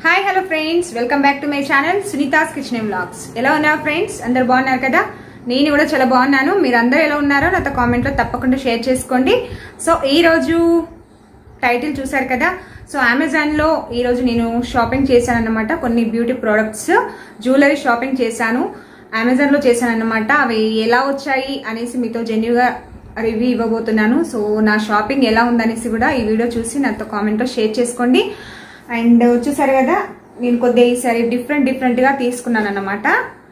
hi hello friends welcome back to my channel Sunitha's kitchen vlogs ఎలా ఉన్నారు friends అందరు బాగున్నారు కదా నేను కూడా చాలా బాగున్నాను మీరు అందరూ ఎలా ఉన్నారో నాతో కామెంట్లో తప్పకుండా షేర్ చేసుకోండి సో ఈ రోజు టైటిల్ చూసారు కదా సో అమెజాన్లో ఈరోజు నేను షాపింగ్ చేశాను అనమాట కొన్ని బ్యూటీ ప్రోడక్ట్స్ జ్యువెలరీ షాపింగ్ చేశాను అమెజాన్లో చేశాను అనమాట అవి ఎలా వచ్చాయి అనేసి మీతో జెన్యుగా రివ్యూ ఇవ్వబోతున్నాను సో నా షాపింగ్ ఎలా ఉందనేసి కూడా ఈ వీడియో చూసి నాతో కామెంట్లో షేర్ చేసుకోండి అండ్ చూసారు కదా నేను కొద్దిగా ఈసారి డిఫరెంట్ డిఫరెంట్గా తీసుకున్నాను అనమాట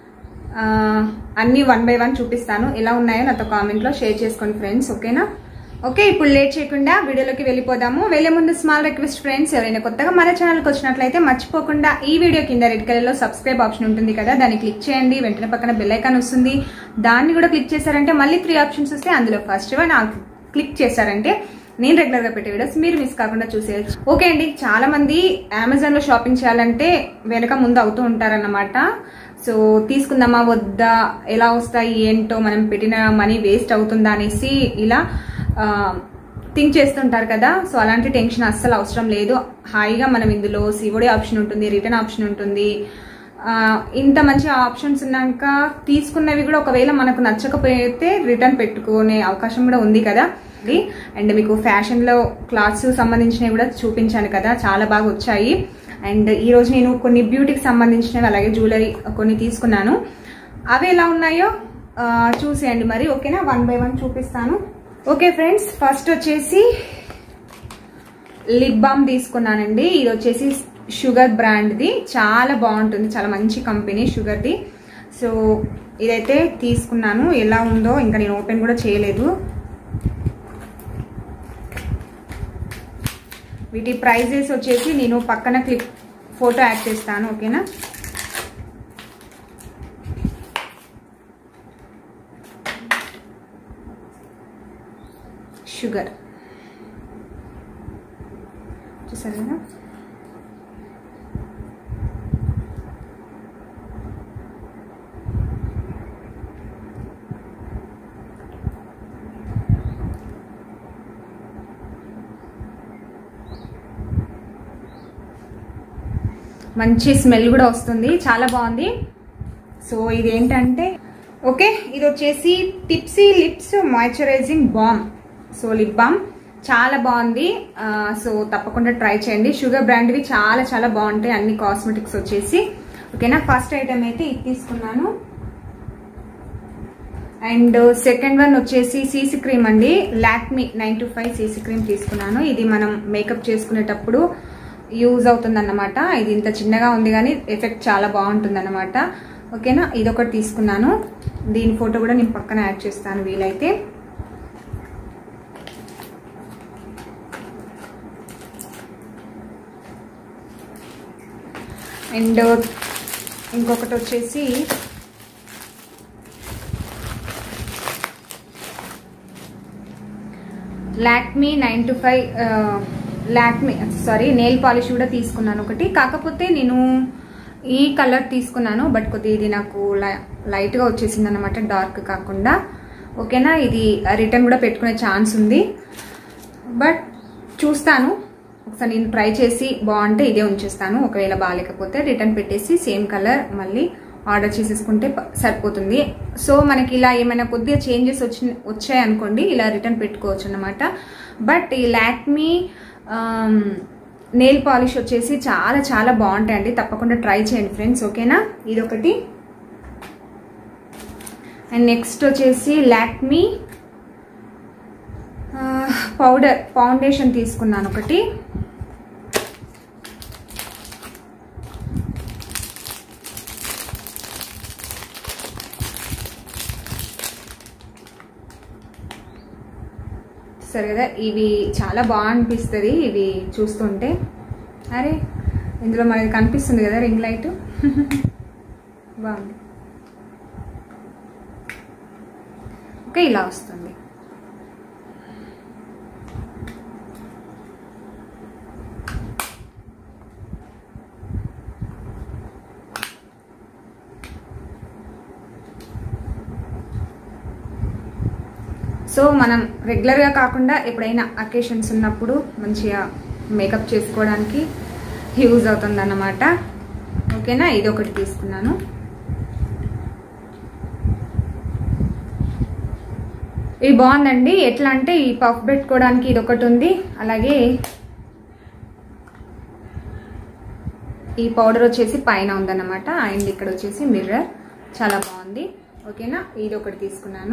అన్నీ వన్ బై వన్ చూపిస్తాను ఎలా ఉన్నాయో నాతో కామెంట్లో షేర్ చేసుకోండి ఫ్రెండ్స్ ఓకేనా ఓకే ఇప్పుడు లేట్ చేయకుండా వీడియోలోకి వెళ్ళిపోదాము వెళ్ళే ముందు స్మాల్ రిక్వెస్ట్ ఫ్రెండ్స్ ఎవరైనా కొత్తగా మన ఛానల్కి వచ్చినట్లయితే మర్చిపోకుండా ఈ వీడియో కింద రెడ్ కలర్లో సబ్స్క్రైబ్ ఆప్షన్ ఉంటుంది కదా దాన్ని క్లిక్ చేయండి వెంటనే పక్కన బెల్ ఐకాన్ వస్తుంది దాన్ని కూడా క్లిక్ చేశారంటే మళ్ళీ త్రీ ఆప్షన్స్ వస్తే అందులో ఫస్ట్ వన్ క్లిక్ చేశారంటే నేను రెగ్యులర్ గా పెట్టే వీడియోస్ మీరు మిస్ కాకుండా చూసేయచ్చు ఓకే అండి చాలా మంది అమెజాన్ లో షాపింగ్ చేయాలంటే వెనక ముందు అవుతూ ఉంటారన్నమాట సో తీసుకుందామా వద్దా ఎలా వస్తాయి ఏంటో మనం పెట్టిన మనీ వేస్ట్ అవుతుందా అనేసి ఇలా థింక్ చేస్తుంటారు కదా సో అలాంటి టెన్షన్ అస్సలు అవసరం లేదు హాయిగా మనం ఇందులో సివోడి ఆప్షన్ ఉంటుంది రిటర్న్ ఆప్షన్ ఉంటుంది ఇంత మంచి ఆప్షన్స్ ఉన్నాక తీసుకున్నవి కూడా ఒకవేళ మనకు నచ్చకపోతే రిటర్న్ పెట్టుకునే అవకాశం కూడా ఉంది కదా అండ్ మీకు ఫ్యాషన్లో క్లాత్స్ సంబంధించినవి కూడా చూపించాను కదా చాలా బాగా వచ్చాయి అండ్ ఈరోజు నేను కొన్ని బ్యూటీకి సంబంధించినవి అలాగే జ్యువెలరీ కొన్ని తీసుకున్నాను అవి ఎలా ఉన్నాయో చూసేయండి మరి ఓకేనా వన్ బై వన్ చూపిస్తాను ఓకే ఫ్రెండ్స్ ఫస్ట్ వచ్చేసి లిప్ బామ్ తీసుకున్నానండి ఇది వచ్చేసి షుగర్ బ్రాండ్ది చాలా బాగుంటుంది చాలా మంచి కంపెనీ షుగర్ది సో ఇదైతే తీసుకున్నాను ఎలా ఉందో ఇంకా నేను ఓపెన్ కూడా చేయలేదు వీటి ప్రైజెస్ వచ్చేసి నేను పక్కన క్లిప్ ఫోటో యాడ్ చేస్తాను ఓకేనా షుగర్ చూసారు కదా మంచి స్మెల్ కూడా వస్తుంది చాలా బాగుంది సో ఇది ఏంటంటే ఓకే ఇది వచ్చేసి Tipsy lips moisturizing balm so lip balm చాలా బాగుంది సో తప్పకుండా ట్రై చేయండి షుగర్ బ్రాండ్వి చాలా చాలా బాగుంటాయి అన్ని కాస్మెటిక్స్ వచ్చేసి ఓకేనా ఫస్ట్ ఐటమ్ అయితే ఇది తీసుకున్నాను అండ్ సెకండ్ వన్ వచ్చేసి సీసీ క్రీమ్ అండి Lakme nine to five CC cream తీసుకున్నాను ఇది మనం మేకప్ చేసుకునేటప్పుడు యూజ్ అవుతుందన్నమాట ఇది ఇంత చిన్నగా ఉంది కానీ ఎఫెక్ట్ చాలా బాగుంటుందన్నమాట ఓకేనా ఇదొకటి తీసుకున్నాను దీని ఫోటో కూడా నేను పక్కన యాడ్ చేస్తాను వీలైతే అండ్ ఇంకొకటి వచ్చేసి Lakme nine to five Lakme sorry nail polish కూడా తీసుకున్నాను ఒకటి కాకపోతే నేను ఈ కలర్ తీసుకున్నాను బట్ కొద్దిగా ఇది నాకు లైట్గా వచ్చేసింది అనమాట డార్క్ కాకుండా ఓకేనా ఇది రిటర్న్ కూడా పెట్టుకునే ఛాన్స్ ఉంది బట్ చూస్తాను ఒకసారి నేను ట్రై చేసి బాగుంటే ఇదే ఉంచేస్తాను ఒకవేళ బాగాలేకపోతే రిటర్న్ పెట్టేసి సేమ్ కలర్ మళ్ళీ ఆర్డర్ చేసేసుకుంటే సరిపోతుంది సో మనకి ఇలా ఏమైనా కొద్దిగా చేంజెస్ వచ్చి వచ్చాయి అనుకోండి ఇలా రిటర్న్ పెట్టుకోవచ్చు అనమాట బట్ ఈ లాక్మీ నెయిల్ పాలిష్ వచ్చేసి చాలా చాలా బాగుంటాయండి తప్పకుండా ట్రై చేయండి ఫ్రెండ్స్ ఓకేనా ఇదొకటి అండ్ నెక్స్ట్ వచ్చేసి లాక్మీ పౌడర్ ఫౌండేషన్ తీసుకున్నాను ఒకటి సరే కదా ఇవి చాలా బాగా అనిపిస్తుంది ఇవి చూస్తుంటే అరే ఇందులో మనకి కనిపిస్తుంది కదా రింగ్ లైట్ బాగుంది ఓకే ఇలా వస్తుంది సో మనం రెగ్యులర్గా కాకుండా ఎప్పుడైనా అకేషన్స్ ఉన్నప్పుడు మంచిగా మేకప్ చేసుకోవడానికి యూజ్ అవుతుంది అన్నమాట ఓకేనా ఇది ఒకటి తీసుకున్నాను ఇది బాగుందండి ఎట్లా అంటే ఈ పఫ్ పెట్టుకోవడానికి ఇది ఒకటి ఉంది అలాగే ఈ పౌడర్ వచ్చేసి పైన ఉందన్నమాట అండ్ ఇక్కడ వచ్చేసి మిర్రర్ చాలా బాగుంది ఓకేనా ఇది ఒకటి తీసుకున్నాను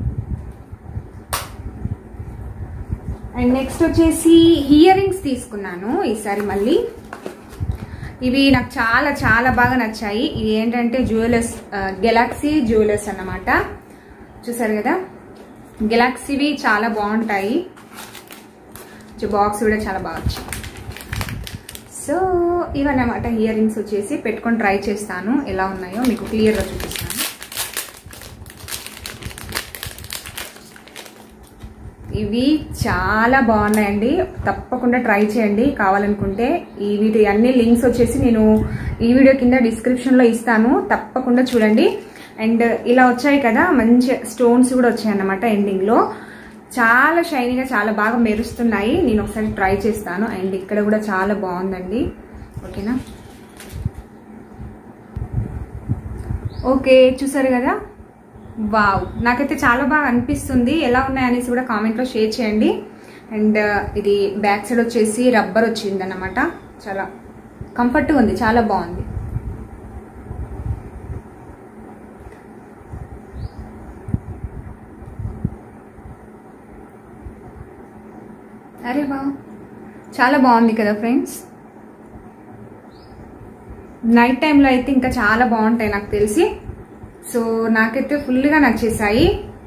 అండ్ నెక్స్ట్ వచ్చేసి ఇయర్ రింగ్స్ తీసుకున్నాను ఈసారి మళ్ళీ ఇవి నాకు చాలా చాలా బాగా నచ్చాయి ఇది ఏంటంటే జ్యువెలర్స్ గెలాక్సీ జ్యువెలర్స్ అన్నమాట చూసారు కదా గెలాక్సీవి చాలా బాగుంటాయి బాక్స్ కూడా చాలా బాగా వచ్చింది సో ఇవన్నమాట ఇయర్ రింగ్స్ వచ్చేసి పెట్టుకొని ట్రై చేస్తాను ఎలా ఉన్నాయో మీకు క్లియర్గా చూపిస్తాను ఇవి చాలా బాగున్నాయండి తప్పకుండా ట్రై చేయండి కావాలనుకుంటే ఈ వీటి అన్ని లింక్స్ వచ్చేసి నేను ఈ వీడియో కింద డిస్క్రిప్షన్లో ఇస్తాను తప్పకుండా చూడండి అండ్ ఇలా వచ్చాయి కదా మంచి స్టోన్స్ కూడా వచ్చాయి అన్నమాట ఎండింగ్లో చాలా షైనీగా చాలా బాగా మెరుస్తున్నాయి నేను ఒకసారి ట్రై చేస్తాను అండ్ ఇక్కడ కూడా చాలా బాగుందండి ఓకేనా ఓకే చూసారు కదా వావ్ నాకైతే చాలా బాగా అనిపిస్తుంది ఎలా ఉన్నాయనేసి కూడా కామెంట్లో షేర్ చేయండి అండ్ ఇది బ్యాక్ సైడ్ వచ్చేసి రబ్బర్ వచ్చింది అనమాట చాలా కంఫర్ట్గా ఉంది చాలా బాగుంది అరే వా చాలా బాగుంది కదా ఫ్రెండ్స్ నైట్ టైంలో అయితే ఇంకా చాలా బాగుంటాయి నాకు తెలిసి సో నాకైతే ఫుల్గా నచ్చేసాయి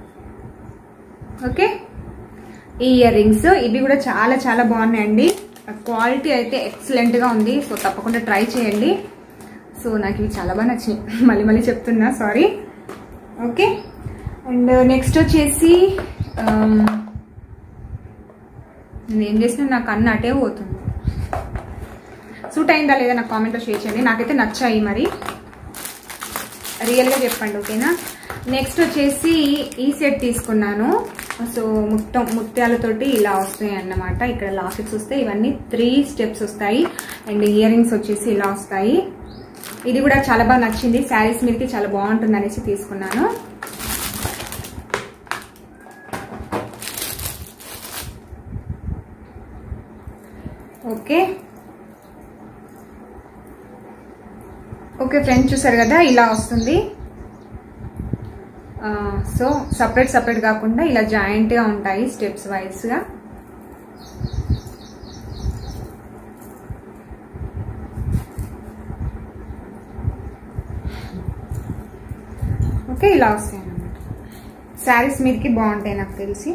ఓకే ఈ ఇయర్ రింగ్స్ ఇవి కూడా చాలా చాలా బాగున్నాయండి క్వాలిటీ అయితే ఎక్సలెంట్గా ఉంది సో తప్పకుండా ట్రై చేయండి సో నాకు ఇవి చాలా బాగా నచ్చినాయి మళ్ళీ మళ్ళీ చెప్తున్నా సారీ ఓకే అండ్ నెక్స్ట్ వచ్చేసి నేను ఏం చేసినా నాకు అన్న అటే పోతుంది సూట్ అయిందా లేదా నాకు కామెంట్లో షేర్ చేయండి నాకైతే నచ్చాయి మరి రియల్గా చెప్పండి ఓకేనా నెక్స్ట్ వచ్చేసి ఈ సెట్ తీసుకున్నాను సో మొత్తం ముత్యాలతోటి ఇలా వస్తాయి అన్నమాట ఇక్కడ లాకెట్స్ వస్తాయి ఇవన్నీ త్రీ స్టెప్స్ వస్తాయి అండ్ ఇయర్ రింగ్స్ వచ్చేసి ఇలా వస్తాయి ఇది కూడా చాలా బాగా నచ్చింది శారీస్ మీదకి చాలా బాగుంటుంది అనేసి తీసుకున్నాను ఓకే ఓకే ఫ్రెండ్స్ చూసారు కదా ఇలా వస్తుంది సో సపరేట్ సపరేట్ కాకుండా ఇలా జాయింట్గా ఉంటాయి స్టెప్స్ వైజ్గా ఓకే ఇలా వస్తాయి అన్నమాట శారీస్ మీదకి బాగుంటాయి నాకు తెలిసి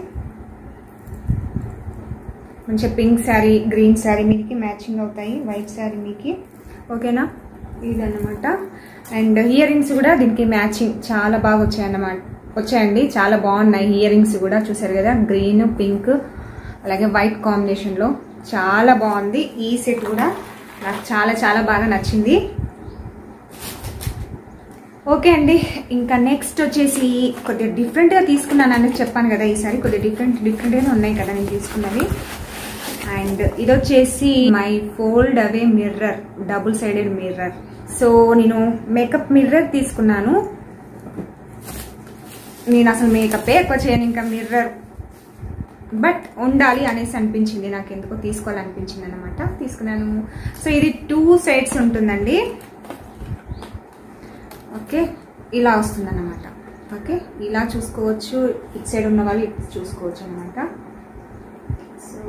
మంచిగా పింక్ శారీ గ్రీన్ శారీ మీదకి మ్యాచింగ్ అవుతాయి వైట్ శారీ మీదకి ఓకేనా ఇదన్నమాట అండ్ ఇయర్ రింగ్స్ కూడా దీనికి మ్యాచింగ్ చాలా బాగా వచ్చాయన్నమాట వచ్చాయండి చాలా బాగున్నాయి ఇయర్ రింగ్స్ కూడా చూసారు కదా గ్రీన్ పింక్ అలాగే వైట్ కాంబినేషన్లో చాలా బాగుంది ఈ సెట్ కూడా నాకు చాలా చాలా బాగా నచ్చింది ఓకే అండి ఇంకా నెక్స్ట్ వచ్చేసి కొద్దిగా డిఫరెంట్గా తీసుకున్నాను అనేది చెప్పాను కదా ఈసారి కొద్దిగా డిఫరెంట్ డిఫరెంట్గానే ఉన్నాయి కదా నేను తీసుకున్నవి అండ్ ఇది వచ్చేసి my fold away mirror double sided mirror so నేను మేకప్ మిర్రర్ తీసుకున్నాను నేను అసలు మేకపే ఎక్కువ చేయను ఇంకా మిర్రర్ బట్ ఉండాలి అనేసి అనిపించింది నాకు ఎందుకో తీసుకోవాలనిపించింది అనమాట తీసుకున్నాను సో ఇది టూ సైడ్స్ ఉంటుందండి ఓకే ఇలా వస్తుంది అనమాట ఓకే ఇలా చూసుకోవచ్చు ఇటు సైడ్ ఉన్న వాళ్ళు ఇటు చూసుకోవచ్చు అనమాట సో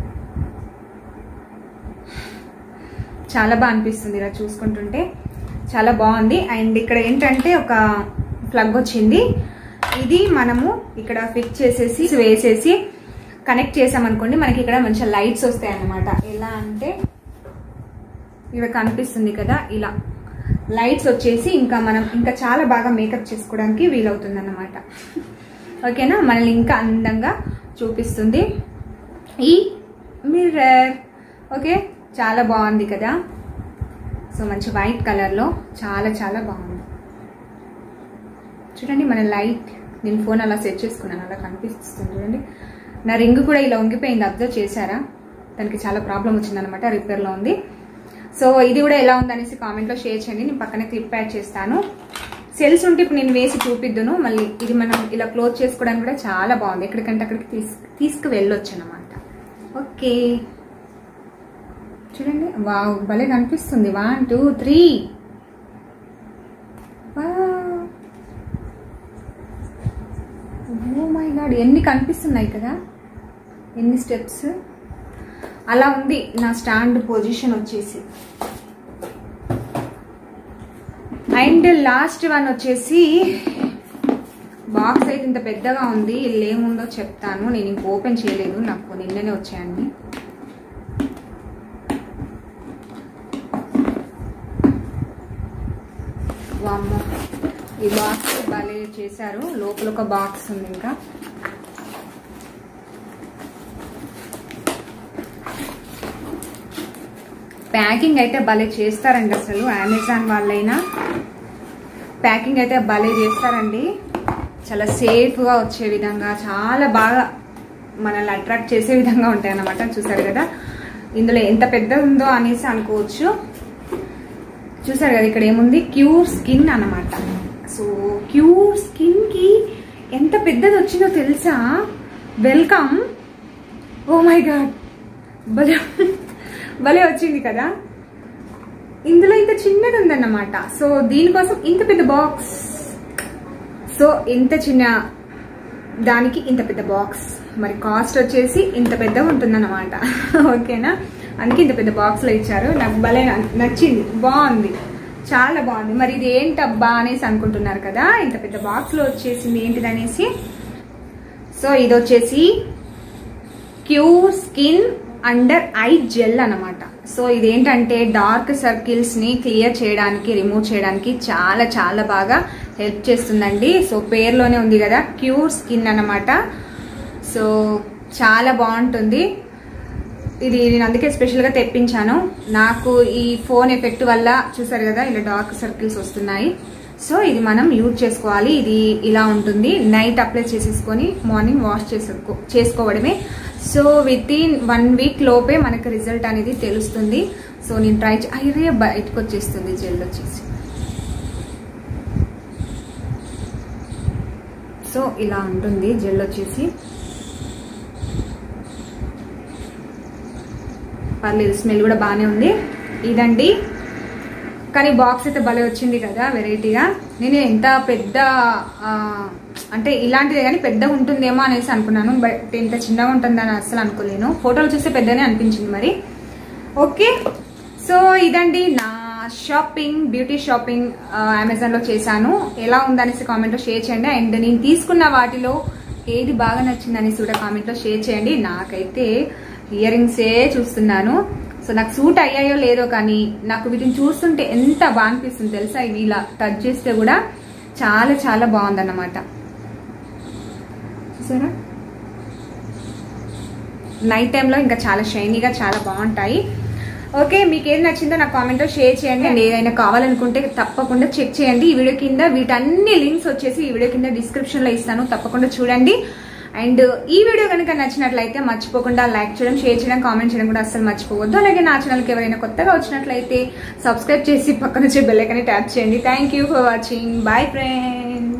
చాలా బాగా అనిపిస్తుంది ఇలా చూసుకుంటుంటే చాలా బాగుంది అండ్ ఇక్కడ ఏంటంటే ఒక ప్లగ్ వచ్చింది ఇది మనము ఇక్కడ ఫిక్స్ చేసేసి వేసేసి కనెక్ట్ చేసామనుకోండి మనకి ఇక్కడ మంచిగా లైట్స్ వస్తాయి అన్నమాట ఎలా అంటే ఇక్కడ కనిపిస్తుంది కదా ఇలా లైట్స్ వచ్చేసి ఇంకా మనం ఇంకా చాలా బాగా మేకప్ చేసుకోవడానికి వీలవుతుంది అన్నమాట ఓకేనా మనల్ని ఇంకా అందంగా చూపిస్తుంది ఈ మిర్రర్ ఓకే చాలా బాగుంది కదా సో మంచి వైట్ కలర్లో చాలా చాలా బాగుంది చూడండి మన లైట్ నేను ఫోన్ అలా సెట్ చేసుకున్నాను అలా కనిపిస్తుంది చూడండి నా రింగ్ కూడా ఇలా వంగిపోయింది అబ్జర్వ్ చేశారా దానికి చాలా ప్రాబ్లం వచ్చిందనమాట రిపేర్లో ఉంది సో ఇది కూడా ఎలా ఉందనేసి కామెంట్లో షేర్ చేయండి నేను పక్కన క్లిప్ యాడ్ చేస్తాను సెల్స్ ఉంటే ఇప్పుడు నేను వేసి చూపిద్దును మళ్ళీ ఇది మనం ఇలా క్లోజ్ చేసుకోవడానికి కూడా చాలా బాగుంది ఎక్కడికంటే అక్కడికి తీసు తీసుకు వెళ్ళొచ్చు అనమాట ఓకే చూడండి వావ్ భలే కనిపిస్తుంది one two three oh my god ఎన్ని కనిపిస్తున్నాయి కదా ఎన్ని స్టెప్స్ అలా ఉంది నా స్టాండ్ పొజిషన్ వచ్చేసి అండ్ లాస్ట్ వన్ వచ్చేసి బాక్స్ అయితే ఇంత పెద్దగా ఉంది ఇల్లు ఏముందో చెప్తాను నేను ఇంక ఓపెన్ చేయలేదు నాకు నిన్ననే వచ్చాయండి వామ్మో ఈ బాక్స్ భలే చేశారు లోపల ఒక బాక్స్ ఉంది ఇంకా ప్యాకింగ్ అయితే భలే చేస్తారండి అసలు అమెజాన్ వాళ్ళైనా ప్యాకింగ్ అయితే భలే చేస్తారండి చాలా సేఫ్గా వచ్చే విధంగా చాలా బాగా మనల్ని అట్రాక్ట్ చేసే విధంగా ఉంటాయి అన్నమాట చూసారు కదా ఇందులో ఎంత పెద్ద ఉందో అనేసి అనుకోవచ్చు చూసారు కదా ఇక్కడ ఏముంది క్యూర్ స్కిన్ అన్నమాట సో క్యూర్ స్కిన్కి ఎంత పెద్దది వచ్చిందో తెలుసా వెల్కమ్ ఓ మై గాడ్ భలే భలే వచ్చింది కదా ఇందులో ఇంత చిన్నది ఉందన్నమాట సో దీనికోసం ఇంత పెద్ద బాక్స్ సో ఇంత చిన్న దానికి ఇంత పెద్ద బాక్స్ మరి కాస్ట్ వచ్చేసి ఇంత పెద్దగా ఉంటుందన్నమాట ఓకేనా అందుకే ఇంత పెద్ద బాక్స్లో ఇచ్చారు నాకు భలే నచ్చింది బాగుంది చాలా బాగుంది మరి ఇది ఏంటబ్బా అనేసి అనుకుంటున్నారు కదా ఇంత పెద్ద బాక్స్లో వచ్చేసింది ఏంటిది అనేసి సో ఇది వచ్చేసి cure skin under eye gel అనమాట సో ఇదేంటంటే డార్క్ సర్కిల్స్ ని క్లియర్ చేయడానికి రిమూవ్ చేయడానికి చాలా చాలా బాగా హెల్ప్ చేస్తుందండి సో పేర్లోనే ఉంది కదా క్యూర్ స్కిన్ అనమాట సో చాలా బాగుంటుంది ఇది నేను అందుకే స్పెషల్గా తెప్పించాను నాకు ఈ ఫోన్ ఎఫెక్ట్ వల్ల చూసారు కదా ఇలా డార్క్ సర్కిల్స్ వస్తున్నాయి సో ఇది మనం యూజ్ చేసుకోవాలి ఇది ఇలా ఉంటుంది నైట్ అప్లై చేసేసుకొని మార్నింగ్ వాష్ చేసుకో చేసుకోవడమే so with in one week లోపే మనకు రిజల్ట్ అనేది తెలుస్తుంది సో నేను ట్రై అయ్యే బయటకు వచ్చేస్తుంది జెల్ వచ్చేసి సో ఇలా ఉంటుంది జెల్ వచ్చేసి పర్లేదు స్మెల్ కూడా బాగానే ఉంది ఇదండి కానీ బాక్స్ అయితే భలే వచ్చింది కదా వెరైటీగా నేను ఎంత పెద్ద అంటే ఇలాంటిదే కానీ పెద్దగా ఉంటుందేమో అనేసి అనుకున్నాను బట్ ఇంత చిన్నగా ఉంటుందని అసలు అనుకోలేను ఫోటోలు చూస్తే పెద్దనే అనిపించింది మరి ఓకే సో ఇదండి నా షాపింగ్ బ్యూటీ షాపింగ్ అమెజాన్లో చేశాను ఎలా ఉందనేసి కామెంట్లో షేర్ చేయండి అండ్ నేను తీసుకున్న వాటిలో ఏది బాగా నచ్చింది అనేసి కూడా కామెంట్లో షేర్ చేయండి నాకైతే ఇయర్ రింగ్సే చూస్తున్నాను సో నాకు సూట్ అయ్యాయో లేదో కానీ నాకు వీటిని చూస్తుంటే ఎంత బాగా అనిపిస్తుంది తెలుసా ఇవి ఇలా టచ్ చేస్తే కూడా చాలా చాలా బాగుందన్నమాట చూసారా నైట్ టైంలో ఇంకా చాలా షైనీగా చాలా బాగుంటాయి ఓకే మీకు ఏది నచ్చిందో నాకు కామెంట్లో షేర్ చేయండి అండ్ ఏదైనా కావాలనుకుంటే తప్పకుండా చెక్ చేయండి ఈ వీడియో కింద వీటన్ని లింక్స్ వచ్చేసి ఈ వీడియో కింద డిస్క్రిప్షన్లో ఇస్తాను తప్పకుండా చూడండి అండ్ ఈ వీడియో కనుక నచ్చినట్లయితే మర్చిపోకుండా లైక్ చేయడం షేర్ చేయడం కామెంట్ చేయడం కూడా అస్సలు మర్చిపోవద్దు అలాగే నా ఛానల్కి ఎవరైనా కొత్తగా వచ్చినట్లయితే సబ్స్క్రైబ్ చేసి పక్కన వచ్చే బెల్ ఐకాన్ని ట్యాప్ చేయండి thank you for watching bye friends